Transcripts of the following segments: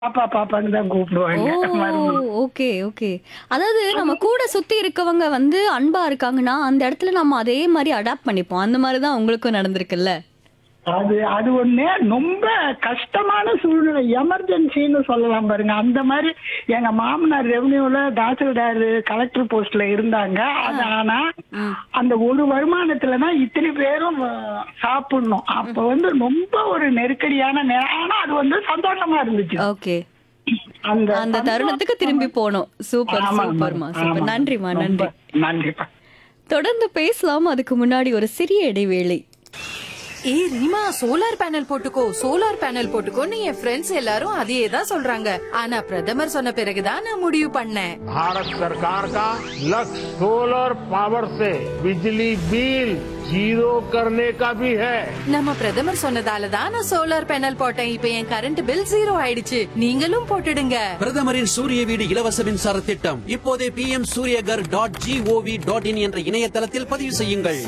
பாப்பா பாப்பான்னு தான் கூப்பிடுவாங்க ஓ மருமகள். ஓகே ஓகே அதாவது நம்ம கூட சுத்தி இருக்கவங்க வந்து அன்பா இருக்காங்கன்னா அந்த இடத்துல நம்ம அதே மாதிரி அடாப்ட் பண்ணிப்போம் அந்த மாதிரி தான் உங்களுக்கும் நடந்திருக்குல்ல அது அது ஒண்ணு ரொம்ப கஷ்டமான சூழ்நிலை எமர்ஜென்சின்னு சொல்லலாம் பாருங்க அந்த மாதிரி எங்க மாமனார் ரெவன்யூல தாசில்தார் கலெக்டர் போஸ்ட்ல இருந்தாங்க அது ஆனா அந்த ஒரு வருமானத்துல தான் இத்தனை பேரும் அஹ், சாப்பிடணும் அப்ப வந்து ரொம்ப ஒரு நெருக்கடியான நே- ஆனா அது வந்து சந்தோஷமா இருந்துச்சு ஓகே அந்த அந்த தருணத்துக்கு திரும்பி போனோம் சூப்பர் ஆமா, சூப்பர்மா ஆமா, சூப்பர் ஆமா. நன்றிமா ரொம்ப நன்றி நன்றிப்பா தொடர்ந்து பேசலாம் அதுக்கு முன்னாடி ஒரு சிறிய இடைவேளை ஏய் ரீமா சோலார் பேனல் போட்டுக்கோ சோலார் பேனல் போட்டுக்கோன்னு என் ஃப்ரெண்ட்ஸ் எல்லாரும் அதையே தான் சொல்றாங்க ஆனா பிரதமர் சொன்ன பிறகுதான் நான் முடிவு பண்ணேன் भारत सरकार का लक्ष्य सोलर पावर से बिजली बिल जीरो करने का भी है நம்ம பிரதமர் சொன்னதால தான் நான் சோலார் பேனல் போட்டேன் இப்ப என் கரண்ட் பில் ஜீரோ ஆயிடுச்சு நீங்களும் போட்டுடுங்க பிரதமரின் சூரிய வீடு இலவச மின்சார திட்டம் இப்போதே P M Suryaghar dot GOV dot in என்ற இணையதளத்தில் பதிவு செய்யுங்கள்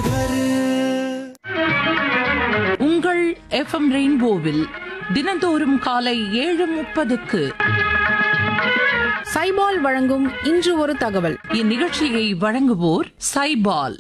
உங்கள் எஃப்எம் ரெயின்போவில் தினந்தோறும் காலை ஏழு முப்பதுக்கு சைபால் வழங்கும் இன்று ஒரு தகவல் இந்நிகழ்ச்சியை வழங்குவோர் சைபால்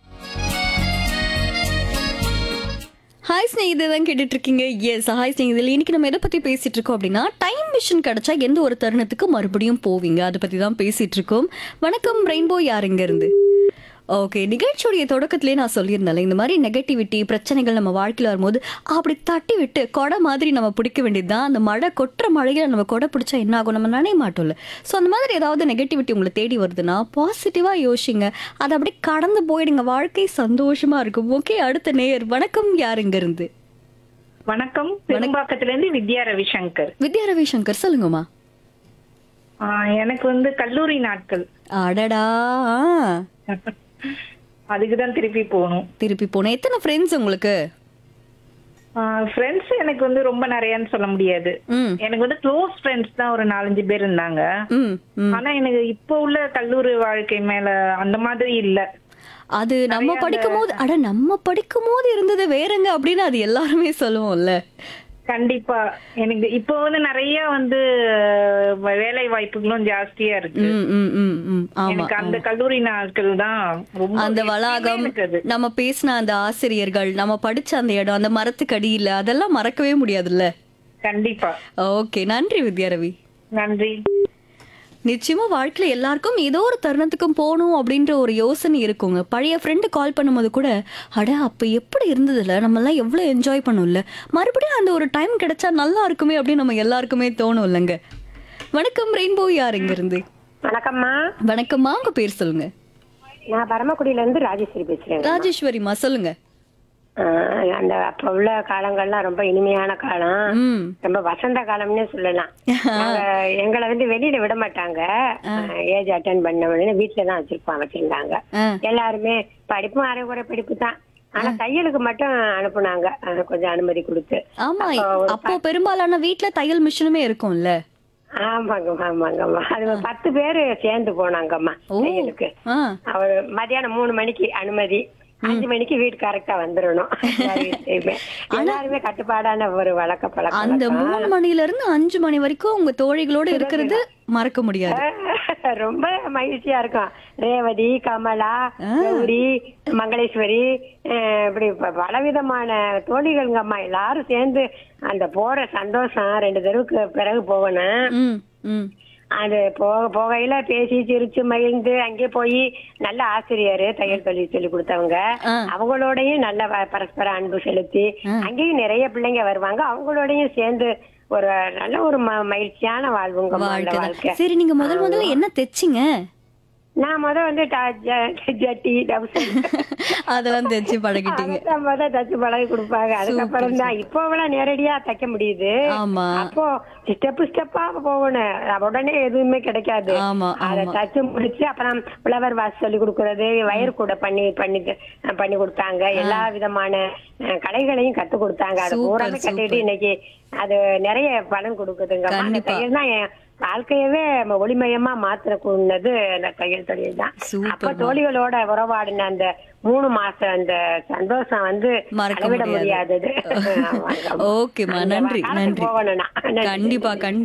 ஹாய் ஸ்நேகிதர் தான் கேட்டுட்டு இருக்கீங்க எஸ் ஹாய் ஸ்நேகிதில் இன்னைக்கு நம்ம எதை பத்தி பேசிட்டு இருக்கோம் அப்படின்னா டைம் மிஷின் கிடைச்சா எந்த ஒரு தருணத்துக்கு மறுபடியும் போவீங்க அதை பத்தி தான் பேசிட்டு இருக்கோம் வணக்கம் ரெயின்போ யார் இங்க இருந்து ஓகே நிகழ்ச்சியுடைய தொடக்கத்திலே நான் சொல்லியிருந்தேன் இந்த மாதிரி நெகட்டிவிட்டி பிரச்சனைகள் நம்ம வாழ்க்கையில் வரும்போது அப்படி தட்டி விட்டு கொடை மாதிரி நம்ம பிடிக்க வேண்டியது தான் அந்த மழை கொட்டுற மழையில நம்ம கொடை பிடிச்சா என்ன ஆகும் நம்ம நினைய மாட்டோம்ல ஸோ அந்த மாதிரி ஏதாவது நெகட்டிவிட்டி உங்களை தேடி வருதுன்னா பாசிட்டிவாக யோசிங்க அதை அப்படியே கடந்து போயிடுங்க வாழ்க்கை சந்தோஷமா இருக்கும் ஓகே அடுத்த நேயர் வணக்கம் யார் இங்க இருந்து வணக்கம் பெரும்பாக்கத்துல இருந்து வித்யா ரவிசங்கர் வித்யா ரவிசங்கர் சொல்லுங்கம்மா ஆஹ் எனக்கு வந்து கல்லூரி நாட்கள் அடடா ஆ. அதுக்குதான் திருப்பி போகணும் திருப்பி போனேன் எத்தனை ஃப்ரெண்ட்ஸ் உங்களுக்கு ஃப்ரெண்ட்ஸ் எனக்கு வந்து ரொம்ப நிறையன்னு சொல்ல முடியாது ம் எனக்கு வந்து க்ளோஸ் ஃப்ரெண்ட்ஸ் தான் ஒரு நாலஞ்சு பேர் இருந்தாங்க ம் ம் ஆனா எனக்கு இப்போ உள்ள கல்லூரி வாழ்க்கை மேல அந்த மாதிரி இல்ல அது நம்ம படிக்கும் போது அட நம்ம படிக்கும் போது இருந்தது வேறங்க அப்படின்னு அது எல்லாருமே சொல்லுவோம்ல கண்டிப்பா எனக்கு இப்போ வந்து நிறைய வந்து வ- வேலை வாய்ப்புகளும் ஜாஸ்தியா இருக்கு ம் ம் ம் ம் ஆமா எனக்கு அந்த கல்லூரி நாட்கள் தான் ரொம்ப அந்த எப்பயுமே வளாகம் எனக்கு அது. நம்ம பேசின அந்த ஆசிரியர்கள் நம்ம படிச்ச அந்த இடம் அந்த மரத்துக்கு அடியில அதெல்லாம் மறக்கவே முடியாதுல்ல கண்டிப்பா ஓகே நன்றி வித்யாரவி நன்றி நிச்சயமா வாழ்க்கையில எல்லாருக்கும் ஏதோ ஒரு தருணத்துக்கும் போகணும் அப்படின்ற ஒரு யோசனை இருக்குங்க பழைய ஃப்ரெண்டு கால் பண்ணும்போது கூட அட அப்ப எப்படி இருந்ததுல நம்ம எல்லாம் எவ்வளவு என்ஜாய் பண்ணும்ல மறுபடியும் அந்த ஒரு டைம் கிடைச்சா நல்லா இருக்குமே அப்படின்னு நம்ம எல்லாருக்குமே தோணும் இல்லைங்க வணக்கம் ரெயின்போ யார் இங்க இருந்து வணக்கம்மா வணக்கம்மா உங்க பேர் சொல்லுங்க நான் பரமக்குடியில இருந்து ராஜேஸ்வரி பேசுறேன் ராஜேஸ்வரிமா சொல்லுங்க ஆஹ் அந்த அப்ப உள்ள காலங்கள்லாம் ரொம்ப இனிமையான காலம் ம் ரொம்ப வசந்த காலம்னே சொல்லலாம் நாங்க எங்களை வந்து வெளியில விட மாட்டாங்க ஏஜ் அட்டன் பண்ண உடனே வீட்டுல தான் வச்சிருப்பாங்க வச்சிருந்தாங்க ஆ. எல்லாருமே படிப்பும் அரைகுறை படிப்பு தான் ஆனா தையலுக்கு மட்டும் அனுப்புனாங்க ஆஹ் கொஞ்சம் அனுமதி கொடுத்து ஆமா அப்போ ஒரு அப்போ பெரும்பாலான வீட்ல தையல் மிஷினுமே இருக்கும்ல ஆமாங்கம்மா ஆமாங்கம்மா அது ஒரு பத்து பேரு சேர்ந்து போனாங்கம்மா ஓ தையலுக்கு ஆ அவர் மதியானம் மூணு மணிக்கு அனுமதி அஞ்சு மணிக்கு வீடு கரெக்டா வந்துடணும் எல்லார் வீட்லயுமே. எல்லாருமே கட்டுப்பாடான ஒரு வழக்க பழக்கம் அந்த வழக்கம். மூணு மணில இருந்து அஞ்சு மணி வரைக்கும் உங்க தோழிகளோட இருக்கிறது மறக்க முடியாது ரொம்ப மகிழ்ச்சியா இருக்கும் ரேவதி கமலா கௌரி மங்களேஸ்வரி அஹ் இப்படி ப- பலவிதமான தோழிகள்ங்கம்மா எல்லாரும் சேர்ந்து அந்த போற சந்தோஷம் ரெண்டு தெருவுக்கு பிறகு போகணும் ம் ம் அது போக போகையில பேசி சிரிச்சு மகிழ்ந்து அங்கே போய் நல்ல ஆசிரியர் தையல் தொழில் சொல்லி கொடுத்தவங்க ஆ. அவங்களோடயும் நல்ல ப- பரஸ்பர அன்பு செலுத்தி அங்கேயும் நிறைய பிள்ளைங்க வருவாங்க அவங்களோடயும் சேர்ந்து ஒரு நல்ல ஒரு ம- மகிழ்ச்சியான வாழ்வுங்க அந்த வாழ்க்கை வாழ்க்கை சரி நீங்க முதல் முதல்ல என்ன தைச்சிங்க நான் முத வந்து ட- ஜ- ஜட்டி டவுசர் அதெல்லாம் தைச்சு பழகிட்டீங்க அதைத்தான் முத தச்சு பழகி கொடுப்பாங்க அதுக்கப்புறம் தான் இப்போ நேரடியா தைக்க முடியுது ஆமா அப்போ ஸ்டெப் ஸ்டெப்பா போகணும் உடனே எதுவுமே கிடைக்காது ஆமா, அதை ஆமா. தச்சு முடிச்சு அப்புறம் ஃபிளவர் வாஷ் சொல்லி கொடுக்கறது வயர் கூட பண்ணி பண்ணி பண்ணி கொடுத்தாங்க எல்லா விதமான அஹ், கலைகளையும் கத்து கொடுத்தாங்க அதை சூப்பர், பூராமே கத்துக்கிட்டு சூப்பர். இன்னைக்கு அது நிறைய பலன் கொடுக்குதுங்க அந்த கண்டிப்பா. தையல் தான் என் வாழ்க்கையவே நம்ம ஒளிமயமா மாத்திரக்கூடது அந்த தையல் தொழில் தான் சூப்பர்மா. அப்ப தோழிகளோட உறவாடின அந்த மூணு மாசம் அந்த சந்தோஷம் வந்து மறக்க அளவிட முடியாது முடியாதது ஆமாங்க. ஓகேம்மா அந்த நன்றி காலத்துக்கு நன்றி போகணும் நான். நன்றி. கண்டிப்பா கண்டிப்பா